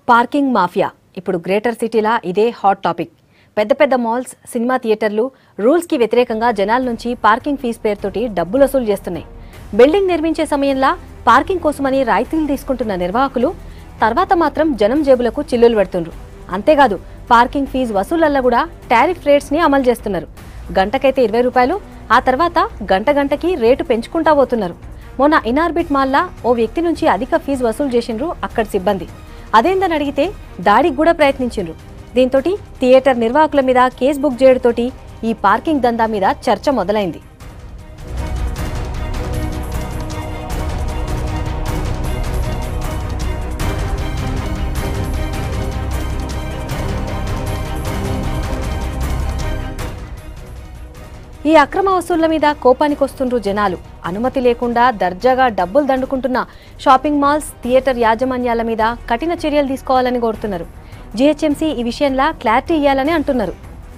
parking mafia ఇప్పుడు greater సిటీలా ఇదే హాట్ టాపిక్ పెద్ద పెద్ద మాల్స్ సినిమా థియేటర్లు రూల్స్కి వ్యతిరేకంగా జనాల నుంచి పార్కింగ్ ఫీజు పేరుతోటి డబ్బులు వసూలు చేస్తున్నాయి బిల్డింగ్ నిర్మించే సమయంలో పార్కింగ్ కోసమని రాయితీలు తీసుకుంటున్న నిర్వాహకులు తర్వాత మాత్రం జనం జేబులకు చిల్లులు పెడుతుండ్రు అంతేకాదు పార్కింగ్ ఫీజు వసూలల్లో కూడా టారిఫ్ రేట్స్ ని అమలు చేస్తున్నారు గంటకైతే ఇరవై రూపాయలు ఆ తర్వాత గంట గంటకి రేటు పెంచుకుంటా పోతున్నారు మొన్న ఇనార్బిట్ మాల్లా ఓ వ్యక్తి నుంచి అధిక ఫీజు వసూలు చేసిండ్రు అక్కడి సిబ్బంది అదేందని అడిగితే దాడికి కూడా ప్రయత్నించిండ్రు దీంతో థియేటర్ నిర్వాహకుల మీద కేసు బుక్ చేయడంతోటి ఈ పార్కింగ్ దందా మీద చర్చ మొదలైంది ఈ అక్రమ వసూళ్ల మీద కోపానికి వస్తుండ్రు జనాలు అనుమతి లేకుండా దర్జాగా డబ్బులు దండుకుంటున్న షాపింగ్ మాల్స్ థియేటర్ యాజమాన్యాల మీద కఠిన చర్యలు తీసుకోవాలని కోరుతున్నారు జీహెచ్ఎంసీ ఈ విషయంలో క్లారిటీ ఇవ్వాలని అంటున్నారు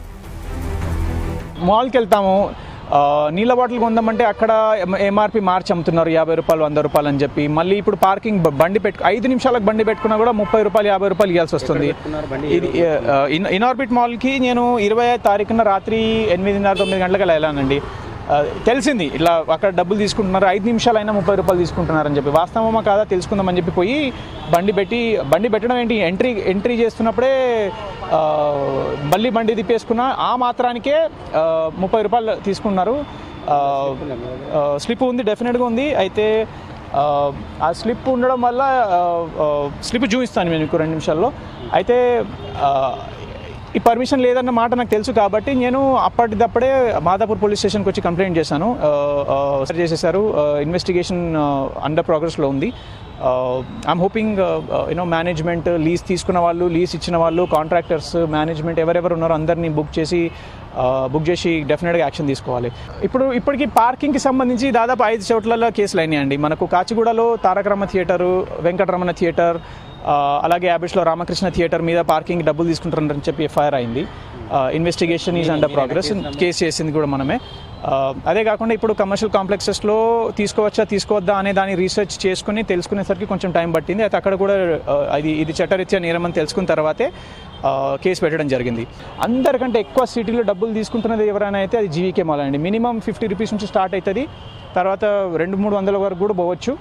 మాల్కి వెళ్తాము ఆ, నీళ్ళ బాటిల్ కొందామంటే అక్కడ ఎంఆర్పి మార్చి అమ్ముతున్నారు యాభై రూపాయలు వంద రూపాయలు అని చెప్పి మళ్ళీ ఇప్పుడు పార్కింగ్ బ- బండి పెట్టు ఐదు నిమిషాలకు బండి పెట్టుకున్నా కూడా ముప్పై రూపాయలు యాభై రూపాయలు ఇవ్వాల్సి వస్తుంది ఇది ఆ, ఇన్ ఇన్ఆర్బిట్ మాల్కి నేను ఇరవై ఐదు తారీఖున రాత్రి ఎనిమిదిన్నర తొమ్మిది గంటలకు అలా వెళ్ళానండి ఆ, తెలిసింది ఇట్లా అక్కడ డబ్బులు తీసుకుంటున్నారు ఐదు నిమిషాలైనా ముప్పై రూపాయలు తీసుకుంటున్నారని చెప్పి వాస్తవమా కాదా తెలుసుకుందామని చెప్పి పోయి బండి పెట్టి బండి పెట్టడం ఏంటి ఎంట్రీ ఎంట్రీ చేస్తున్నప్పుడే ఆ, మళ్ళీ బండి తిప్పేసుకున్న ఆ మాత్రానికే ఆ, ముప్పై రూపాయలు తీసుకున్నారు ఆ, ఆ, స్లిప్ ఉంది డెఫినెట్గా ఉంది అయితే ఆ, ఆ స్లిప్ ఉండడం వల్ల ఆ, ఆ, స్లిప్ చూపిస్తాను నేను మీకు రెండు నిమిషాల్లో అయితే ఆ, ఈ పర్మిషన్ లేదన్న మాట నాకు తెలుసు కాబట్టి నేను అప్పటిదప్పుడే మాదాపూర్ పోలీస్ స్టేషన్కి వచ్చి కంప్లైంట్ చేశాను సరి చేసేసారు ఇన్వెస్టిగేషన్ అండర్ ప్రోగ్రెస్లో ఉంది I'm hoping you know management lease తీసుకున్న వాళ్ళు లీజ్ ఇచ్చిన వాళ్ళు కాంట్రాక్టర్స్ మేనేజ్మెంట్ ఎవరెవరు ఉన్నారో అందరినీ బుక్ చేసి బుక్ చేసి డెఫినెట్గా యాక్షన్ తీసుకోవాలి ఇప్పుడు ఇప్పటికి పార్కింగ్కి సంబంధించి దాదాపు ఐదు చోట్లలో కేసులు అయినాయండి మనకు కాచిగూడలో తారకరమ థియేటరు వెంకటరమణ థియేటర్ ఆ, అలాగే యాబిష్లో రామకృష్ణ థియేటర్ మీద పార్కింగ్ డబ్బులు తీసుకుంటారని చెప్పి ఎఫ్ఐఆర్ అయింది ఇన్వెస్టిగేషన్ ఈజ్ అండర్ ప్రోగ్రెస్ కేసు చేసింది కూడా మనమే ఆ, అదే కాకుండా ఇప్పుడు కమర్షియల్ కాంప్లెక్సెస్లో తీసుకోవచ్చా తీసుకోవద్దా అనే దాన్ని రీసెర్చ్ చేసుకుని తెలుసుకునేసరికి కొంచెం టైం పట్టింది అయితే అక్కడ కూడా ఆ, ఇది ఇది చట్టరీత్యా నేరం అని తెలుసుకున్న తర్వాతే ఆ, కేసు పెట్టడం జరిగింది అందరికంటే ఎక్కువ సిటీలో డబ్బులు తీసుకుంటున్నది ఎవరైనా అయితే అది జీవీకే మాల్ అండి మినిమం ఫిఫ్టీ రూపీస్ నుంచి స్టార్ట్ అవుతుంది తర్వాత రెండు మూడు వందల వరకు కూడా పోవచ్చు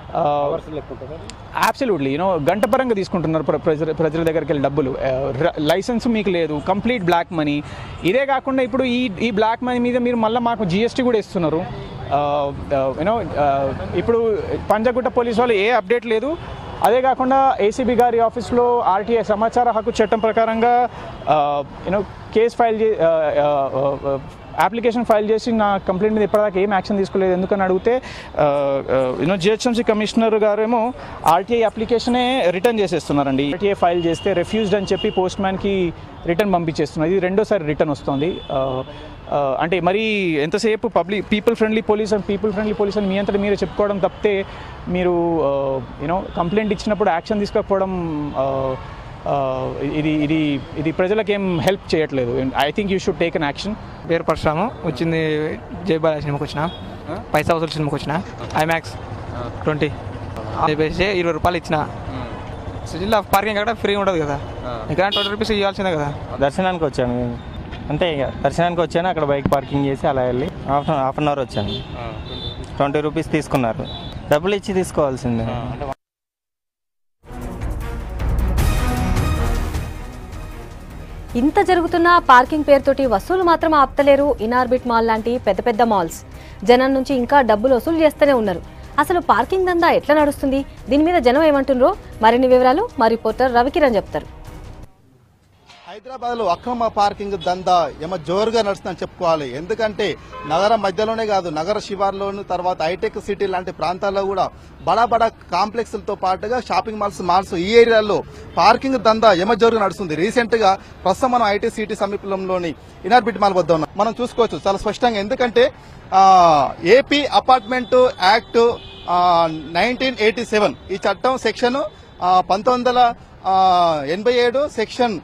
అబ్సల్యూట్లీ యూనో గంట పరంగా తీసుకుంటున్నారు ప్ర- ప్రజల ప్రజల దగ్గరికి వెళ్ళి డబ్బులు లైసెన్స్ మీకు లేదు కంప్లీట్ బ్లాక్ మనీ ఇదే కాకుండా ఇప్పుడు ఈ ఈ బ్లాక్ మనీ మీద మీరు మళ్ళీ మాకు జిఎస్టీ కూడా ఇస్తున్నారు యూనో ఇప్పుడు పంజగుట్ట పోలీస్ వాళ్ళు ఏ అప్డేట్ లేదు అదే కాకుండా ఏసీబీ గారి ఆఫీస్లో ఆర్టీఐ సమాచార హక్కు చట్టం ప్రకారంగా యూనో కేసు ఫైల్ చే అప్లికేషన్ ఫైల్ చేసి నా కంప్లైంట్ మీద ఇప్పటిదాకా ఏం యాక్షన్ తీసుకోలేదు ఎందుకని అడిగితే యూనో జిహెచ్ఎంసీ కమిషనర్ గారేమో ఆర్టీఐ అప్లికేషనే రిటర్న్ చేసేస్తున్నారండి ఆర్టీఐ ఫైల్ చేస్తే రెఫ్యూజ్డ్ అని చెప్పి పోస్ట్ మ్యాన్కి రిటర్న్ పంపించేస్తున్నారు ఇది రెండోసారి రిటర్న్ వస్తుంది ఆ, ఆ, అంటే మరి ఎంతసేపు public people friendly police and people friendly police అని మీ అంతటా మీరే చెప్పుకోవడం తప్పితే మీరు యూనో కంప్లైంట్ ఇచ్చినప్పుడు యాక్షన్ తీసుకోకపోవడం ఆ, ఆ, ఇది ఇది ఇది ప్రజలకు ఏం హెల్ప్ చేయట్లేదు I think you should take an action పేరు పరశురాము వచ్చింది జై బాలా సినిమాకి వచ్చిన పైసా వసూలు సినిమాకి వచ్చిన ఐమాక్స్ ట్వంటీ చెప్పేసి ఇరవై రూపాయలు ఇచ్చిన సిటీలో పార్కింగ్ అక్కడ ఫ్రీ ఉండదు కదా ఇక్కడ ట్వంటీ రూపీస్ ఇవ్వాల్సిందే కదా దర్శనానికి వచ్చాను అంతే ఇక దర్శనానికి వచ్చాను అక్కడ బైక్ పార్కింగ్ చేసి అలా వెళ్ళి హాఫ్ హాఫ్ అన్ అవర్ వచ్చాను ట్వంటీ రూపీస్ తీసుకున్నారు డబ్బులు ఇచ్చి తీసుకోవాల్సిందే ఇంత జరుగుతున్నా పార్కింగ్ పేరుతోటి వసూలు మాత్రం ఆపుతలేరు ఇనార్బిట్ మాల్ లాంటి పెద్ద పెద్ద మాల్స్ జనం నుంచి ఇంకా డబ్బులు వసూలు చేస్తూనే ఉన్నారు అసలు పార్కింగ్ దందా ఎట్లా నడుస్తుంది దీని మీద జనం ఏమంటుండ్రో మరిన్ని వివరాలు మా రిపోర్టర్ రవికిరణ్ చెప్తారు హైదరాబాద్ లో అక్రమ పార్కింగ్ దందా ఏమ జోరుగా నడుస్తుందని చెప్పుకోవాలి ఎందుకంటే నగరం మధ్యలోనే కాదు నగర శివార్లోను తర్వాత హైటెక్ సిటీ లాంటి ప్రాంతాల్లో కూడా బడా బడా కాంప్లెక్స్లతో పాటుగా షాపింగ్ మాల్స్ మాల్స్ ఈ ఏరియాలో పార్కింగ్ దందా ఎమ జోరుగా నడుస్తుంది రీసెంట్ గా ప్రస్తుతం మనం ఐటీ సిటీ సమీపంలోని ఇనార్బిట్ మాల్ వద్ద ఉన్నాం మనం చూసుకోవచ్చు చాలా స్పష్టంగా ఎందుకంటే ఆ, AP apartment act nineteen eighty seven ఈ చట్టం సెక్షన్ పంతొమ్మిది వందల ఎనభై ఏడు సెక్షన్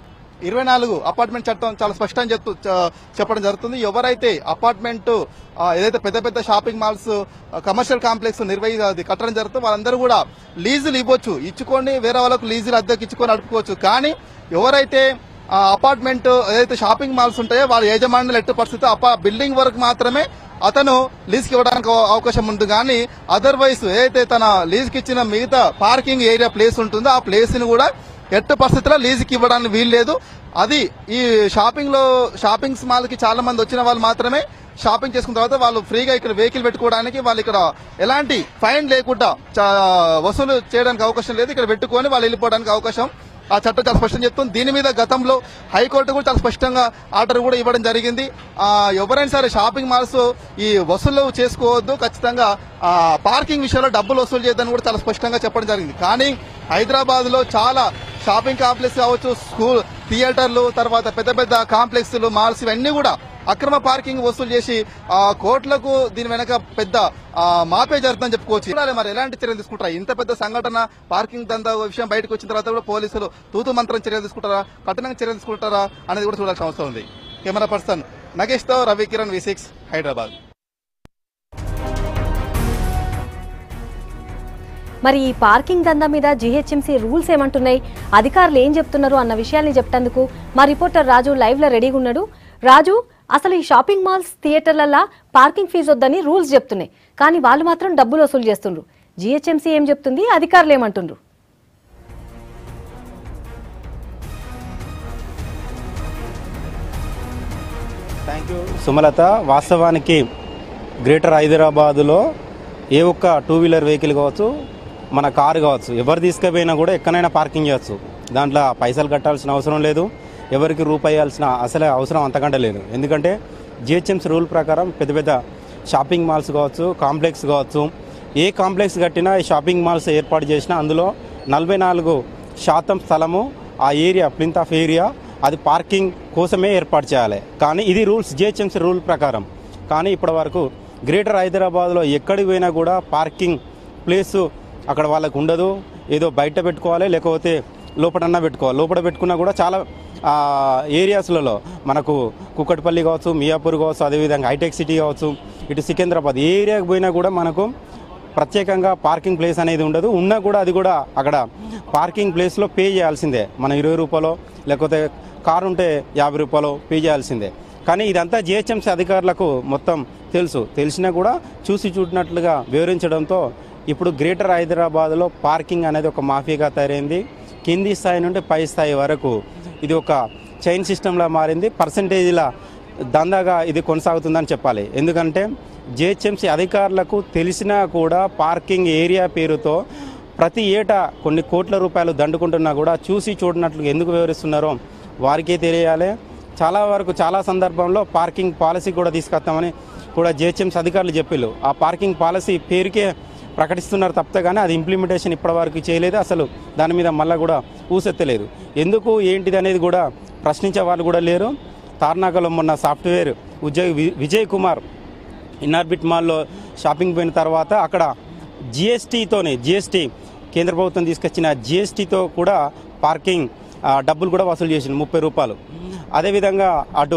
ఇరవై నాలుగు అపార్ట్మెంట్ చట్టం చాలా స్పష్టంగా చెప్తూ చ- చెప్పడం జరుగుతుంది ఎవరైతే అపార్ట్మెంట్ ఆ, ఏదైతే పెద్ద పెద్ద షాపింగ్ మాల్స్ ఆ, కమర్షియల్ కాంప్లెక్స్ నిర్వహి అది కట్టడం జరుగుతుంది వాళ్ళందరూ కూడా లీజులు ఇవ్వచ్చు ఇచ్చుకొని వేరే వాళ్ళకు లీజులు అద్దెకి ఇచ్చుకొని నడుపుకోవచ్చు కానీ ఎవరైతే ఆ అపార్ట్మెంట్ ఏదైతే షాపింగ్ మాల్స్ ఉంటాయో వాళ్ళ యజమానులు ఎట్టి పరిస్థితి అపా బిల్డింగ్ వరకు మాత్రమే అతను లీజ్కి ఇవ్వడానికి అవ- అవకాశం ఉంది కానీ అదర్వైజ్ ఏదైతే తన లీజ్కి ఇచ్చిన మిగతా పార్కింగ్ ఏరియా ప్లేస్ ఉంటుందో ఆ ప్లేస్ ని కూడా ఎట్టి పరిస్థితుల్లో లీజుకి ఇవ్వడానికి వీలు లేదు అది ఈ షాపింగ్ లో షాపింగ్స్ మాల్ కి చాలా మంది వచ్చిన వాళ్ళు మాత్రమే షాపింగ్ చేసుకున్న తర్వాత వాళ్ళు ఫ్రీగా ఇక్కడ వెహికల్ పెట్టుకోవడానికి వాళ్ళు ఇక్కడ ఎలాంటి ఫైన్ లేకుండా చా- వసూలు చేయడానికి అవకాశం లేదు ఇక్కడ పెట్టుకొని వాళ్ళు వెళ్ళిపోవడానికి అవకాశం ఆ చట్టం చాలా స్పష్టంగా చెప్తుంది దీని మీద గతంలో హైకోర్టు కూడా చాలా స్పష్టంగా ఆర్డర్ కూడా ఇవ్వడం జరిగింది ఆ, ఎవరైనా సరే షాపింగ్ మాల్స్ ఈ వసూలు చేసుకోవద్దు ఖచ్చితంగా ఆ, పార్కింగ్ విషయంలో డబ్బులు వసూలు చేయొద్దని కూడా చాలా స్పష్టంగా చెప్పడం జరిగింది కానీ హైదరాబాద్ లో చాలా షాపింగ్ కాంప్లెక్స్ కావచ్చు స్కూల్ థియేటర్లు తర్వాత పెద్ద పెద్ద కాంప్లెక్స్లు మాల్స్ ఇవన్నీ కూడా అక్రమ పార్కింగ్ వసూలు చేసి ఆ కోట్లకు దీని వెనక పెద్ద ఆ, మాపే జరుగుతుందని చెప్పుకోవచ్చు చూడాలి మరి ఎలాంటి చర్యలు తీసుకుంటారా ఇంత పెద్ద సంఘటన పార్కింగ్ దందా విషయం బయటకు వచ్చిన తర్వాత కూడా పోలీసులు తూతు మంత్రం చర్యలు తీసుకుంటారా కఠినంగా చర్యలు తీసుకుంటారా అనేది కూడా చూడాల్సిన అవసరం ఉంది కెమెరా పర్సన్ నగేష్ తో రవి కిరణ్ వి సిక్స్ హైదరాబాద్ మరి ఈ పార్కింగ్ దందా మీద జీహెచ్ఎంసీ రూల్స్ ఏమంటున్నాయి అధికారులు ఏం చెప్తున్నారు అన్న విషయాల్ని చెప్తందుకు మా రిపోర్టర్ రాజు లైవ్ లో రెడీగా ఉన్నాడు రాజు అసలు ఈ షాపింగ్ మాల్స్ థియేటర్లలా పార్కింగ్ ఫీజు వద్దని రూల్స్ చెప్తున్నాయి కానీ వాళ్ళు మాత్రం డబ్బులు వసూలు చేస్తుండ్రు జీహెచ్ఎంసీ ఏం చెప్తుంది అధికారులు ఏమంటుండ్రు థ్యాంక్ యూ సుమలత వాస్తవానికి గ్రేటర్ హైదరాబాదులో ఏ ఒక్క టూ వీలర్ వెహికల్ కావచ్చు మన కారు కావచ్చు ఎవరు తీసుకుపోయినా కూడా ఎక్కడైనా పార్కింగ్ చేయొచ్చు దాంట్లో పైసలు కట్టాల్సిన అవసరం లేదు ఎవరికి రూపాయాల్సిన అసలే అవసరం అంతకంటే లేదు ఎందుకంటే జిహెచ్ఎంసీ రూల్ ప్రకారం పెద్ద పెద్ద షాపింగ్ మాల్స్ కావచ్చు కాంప్లెక్స్ కావచ్చు ఏ కాంప్లెక్స్ కట్టినా ఈ షాపింగ్ మాల్స్ ఏర్పాటు చేసినా అందులో నలభై నాలుగు శాతం స్థలము ఆ ఏరియా ప్లింత్ ఆఫ్ ఏరియా అది పార్కింగ్ కోసమే ఏర్పాటు చేయాలి కానీ ఇది రూల్స్ జిహెచ్ఎంసీ రూల్ ప్రకారం కానీ ఇప్పటి వరకు గ్రేటర్ హైదరాబాద్లో ఎక్కడికి పోయినా కూడా పార్కింగ్ ప్లేసు అక్కడ వాళ్ళకు ఉండదు ఏదో బయట పెట్టుకోవాలి లేకపోతే లోపలన్నా పెట్టుకోవాలి లోపల పెట్టుకున్నా కూడా చాలా ఆ, ఏరియాస్లలో మనకు కుక్కటిపల్లి కావచ్చు మియాపూర్ కావచ్చు అదేవిధంగా హైటెక్ సిటీ కావచ్చు ఇటు సికింద్రాబాద్ ఏ ఏరియాకి పోయినా కూడా మనకు ప్రత్యేకంగా పార్కింగ్ ప్లేస్ అనేది ఉండదు ఉన్నా కూడా అది కూడా అక్కడ పార్కింగ్ ప్లేస్లో పే చేయాల్సిందే మనం ఇరవై రూపాయలు లేకపోతే కారు ఉంటే యాభై రూపాయలు పే చేయాల్సిందే కానీ ఇదంతా జిహెచ్ఎంసీ అధికారులకు మొత్తం తెలుసు తెలిసినా కూడా చూసి చూడినట్లుగా వివరించడంతో ఇప్పుడు గ్రేటర్ హైదరాబాద్లో పార్కింగ్ అనేది ఒక మాఫియాగా తయారైంది కింది స్థాయి నుండి పై స్థాయి వరకు ఇది ఒక చైన్ సిస్టంలా మారింది పర్సంటేజీల దందాగా ఇది కొనసాగుతుందని చెప్పాలి ఎందుకంటే జిహెచ్ఎంసీ అధికారులకు తెలిసినా కూడా పార్కింగ్ ఏరియా పేరుతో ప్రతి ఏటా కొన్ని కోట్ల రూపాయలు దండుకుంటున్నా కూడా చూసి చూడనట్లు ఎందుకు వివరిస్తున్నారో వారికే తెలియాలి చాలా వరకు చాలా సందర్భంలో పార్కింగ్ పాలసీ కూడా తీసుకొస్తామని కూడా జిహెచ్ఎంసీ అధికారులు చెప్పారు ఆ పార్కింగ్ పాలసీ పేరుకే ప్రకటిస్తున్నారు తప్పితే కానీ అది ఇంప్లిమెంటేషన్ ఇప్పటివరకు చేయలేదు అసలు దాని మీద మళ్ళీ కూడా ఊసెత్తలేదు ఎందుకు ఏంటిది అనేది కూడా ప్రశ్నించే వాళ్ళు కూడా లేరు తార్నాకలో మొన్న సాఫ్ట్వేర్ ఉద్యోగి వి- విజయ్ కుమార్ ఇన్నార్బిట్ మాల్లో షాపింగ్ పోయిన తర్వాత అక్కడ జిఎస్టీతోనే జిఎస్టీ కేంద్ర ప్రభుత్వం తీసుకొచ్చిన జిఎస్టీతో కూడా పార్కింగ్ ఆ, డబ్బులు కూడా వసూలు చేసింది ముప్పై రూపాయలు అదేవిధంగా అటు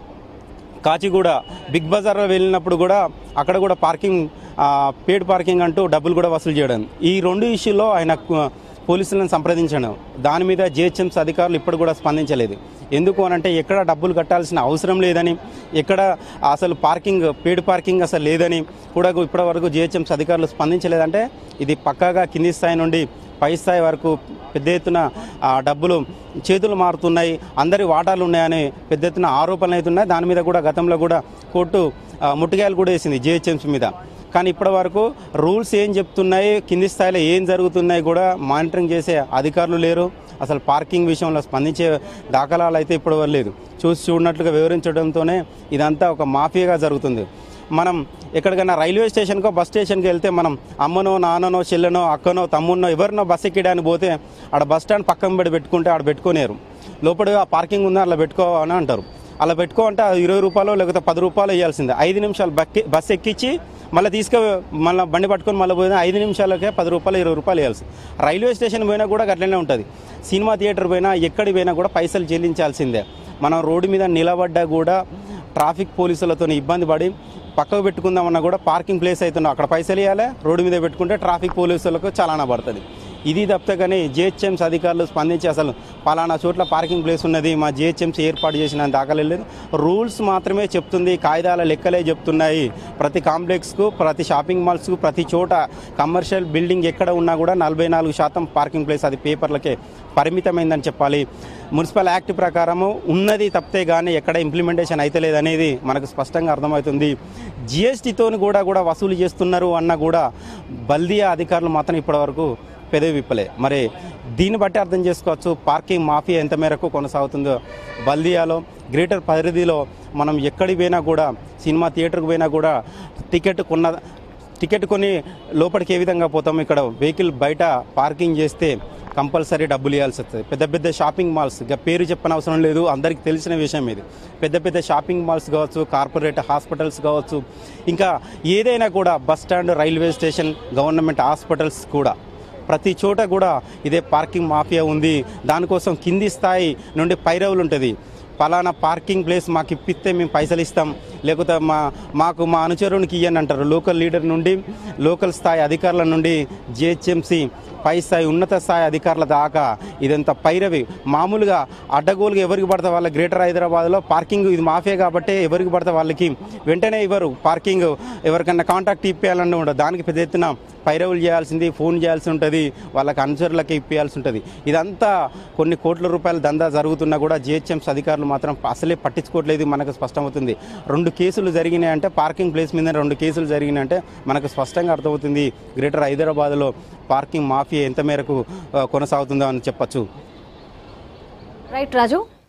కాచిగూడ బిగ్ బజార్లో వెళ్ళినప్పుడు కూడా అక్కడ కూడా పార్కింగ్ ఆ, పేడ్ పార్కింగ్ అంటూ డబ్బులు కూడా వసూలు చేయడం ఈ రెండు ఇష్యూలో ఆయన కు- పోలీసులను సంప్రదించాను దాని మీద జిహెచ్ఎంసీ అధికారులు ఇప్పుడు కూడా స్పందించలేదు ఎందుకు అనంటే ఎక్కడ డబ్బులు కట్టాల్సిన అవసరం లేదని ఎక్కడ అసలు పార్కింగ్ పేడ్ పార్కింగ్ అసలు లేదని కూడా ఇప్పటి వరకు జిహెచ్ఎంసీ అధికారులు స్పందించలేదంటే ఇది పక్కాగా కింది స్థాయి నుండి పై స్థాయి వరకు పెద్ద ఎత్తున ఆ, డబ్బులు చేతులు మారుతున్నాయి అందరి వాటాలు ఉన్నాయని పెద్ద ఎత్తున ఆరోపణలు అవుతున్నాయి దాని మీద కూడా గతంలో కూడా కోర్టు ఆ, ముట్టుకాయలు కూడా వేసింది జిహెచ్ఎంసీ మీద కానీ ఇప్పటి వరకు రూల్స్ ఏం చెప్తున్నాయి కింది స్థాయిలో ఏం జరుగుతున్నాయి కూడా మానిటరింగ్ చేసే అధికారులు లేరు అసలు పార్కింగ్ విషయంలో స్పందించే దాఖలాలు అయితే ఇప్పటి వరకు లేదు చూసి చూడనట్లుగా వివరించడంతోనే ఇదంతా ఒక మాఫియాగా జరుగుతుంది మనం ఎక్కడికైనా రైల్వే స్టేషన్కో బస్ స్టేషన్కి వెళ్తే మనం అమ్మనో నాన్ననో చెల్లెనో అక్కనో తమ్మున్నో ఎవరినో బస్ ఎక్కడానికి పోతే ఆడ బస్ స్టాండ్ పక్కన పెట్టి పెట్టుకుంటే ఆడ పెట్టుకోలేరు లోపల ఆ పార్కింగ్ ఉందా అట్లా పెట్టుకో అని అంటారు అలా పెట్టుకో అంటే అది ఇరవై రూపాయలు లేకపోతే పది రూపాయలు వేయాల్సిందే ఐదు నిమిషాలు బక్కి బస్సు ఎక్కించి మళ్ళీ తీసుకు మళ్ళీ బండి పట్టుకొని మళ్ళీ పోయినా ఐదు నిమిషాలకే పది రూపాయలు ఇరవై రూపాయలు వేయాల్సి రైల్వే స్టేషన్ పోయినా కూడా అట్లనే ఉంటుంది సినిమా థియేటర్ పోయినా ఎక్కడికి పోయినా కూడా పైసలు చెల్లించాల్సిందే మనం రోడ్డు మీద నిలబడ్డా కూడా ట్రాఫిక్ పోలీసులతో ఇబ్బంది పడి పక్కకు పెట్టుకుందామన్నా కూడా పార్కింగ్ ప్లేస్ అవుతున్నాం అక్కడ పైసలు ఇవ్వాలి రోడ్డు మీద పెట్టుకుంటే ట్రాఫిక్ పోలీసులకు చలానా పడుతుంది ఇది తప్పితే కానీ జిహెచ్ఎంసీ అధికారులు స్పందించి అసలు పలానా చోట్ల పార్కింగ్ ప్లేస్ ఉన్నది మా జిహెచ్ఎంసీ ఏర్పాటు చేసిన దాఖలు లేదు రూల్స్ మాత్రమే చెప్తుంది కాయిదాల లెక్కలే చెప్తున్నాయి ప్రతి కాంప్లెక్స్కు ప్రతి షాపింగ్ మాల్స్కు ప్రతి చోట కమర్షియల్ బిల్డింగ్ ఎక్కడ ఉన్నా కూడా నలభై నాలుగు శాతం పార్కింగ్ ప్లేస్ అది పేపర్లకే పరిమితమైందని చెప్పాలి మున్సిపల్ యాక్ట్ ప్రకారము ఉన్నది తప్పితే కానీ ఎక్కడ ఇంప్లిమెంటేషన్ అయితే లేదనేది మనకు స్పష్టంగా అర్థమవుతుంది జిఎస్టీతో కూడా కూడా వసూలు చేస్తున్నారు అన్న కూడా బల్దియా అధికారులు మాత్రం ఇప్పటివరకు పెదవి విప్పలే మరి దీన్ని బట్టి అర్థం చేసుకోవచ్చు పార్కింగ్ మాఫియా ఎంత మేరకు కొనసాగుతుందో బల్దియాలో గ్రేటర్ పరిధిలో మనం ఎక్కడికి పోయినా కూడా సినిమా థియేటర్కి పోయినా కూడా టికెట్ కొన్న టికెట్ కొని లోపలికి ఏ విధంగా పోతాం ఇక్కడ వెహికల్ బయట పార్కింగ్ చేస్తే కంపల్సరీ డబ్బులు ఇవ్వాల్సి వస్తుంది పెద్ద పెద్ద షాపింగ్ మాల్స్ ఇక పేరు చెప్పనవసరం లేదు అందరికీ తెలిసిన విషయం ఇది పెద్ద పెద్ద షాపింగ్ మాల్స్ కావచ్చు కార్పొరేట్ హాస్పిటల్స్ కావచ్చు ఇంకా ఏదైనా కూడా bus stand railway station government hospitals కూడా ప్రతి చోట కూడా ఇదే పార్కింగ్ మాఫియా ఉంది దానికోసం కింది స్థాయి నుండి పైరవులు ఉంటుంది పలానా పార్కింగ్ ప్లేస్ మాకు ఇప్పిస్తే మేము పైసలు ఇస్తాం లేకపోతే మా మాకు మా అనుచరునికి ఇయ్యని అంటారు లోకల్ లీడర్ నుండి లోకల్ స్థాయి అధికారుల నుండి జిహెచ్ఎంసి పై స్థాయి ఉన్నత స్థాయి అధికారుల దాకా ఇదంతా పైరవి మామూలుగా అడ్డగోలుగా ఎవరికి పడితే వాళ్ళ గ్రేటర్ హైదరాబాద్లో పార్కింగ్ ఇది మాఫియా కాబట్టి ఎవరికి పడితే వాళ్ళకి వెంటనే ఇవ్వరు పార్కింగ్ ఎవరికన్నా కాంటాక్ట్ ఇప్పేయాలని ఉండదు దానికి పెద్ద ఎత్తున పైరవులు చేయాల్సింది ఫోన్ చేయాల్సి ఉంటుంది వాళ్ళకి అనుచరులకి ఇప్పేయాల్సి ఉంటుంది ఇదంతా కొన్ని కోట్ల రూపాయల దందా జరుగుతున్నా కూడా జిహెచ్ఎంసీ అధికారులు మాత్రం అసలే పట్టించుకోవట్లేదు మనకు స్పష్టమవుతుంది రెండు కేసులు జరిగినాయి అంటే పార్కింగ్ ప్లేస్ మీద రెండు కేసులు జరిగినాయి అంటే మనకు స్పష్టంగా అర్థమవుతుంది గ్రేటర్ హైదరాబాద్లో పార్కింగ్ మాఫియా ఎంత మేరకు ఆ, కొనసాగుతుందో అని చెప్పచ్చు రైట్ రాజు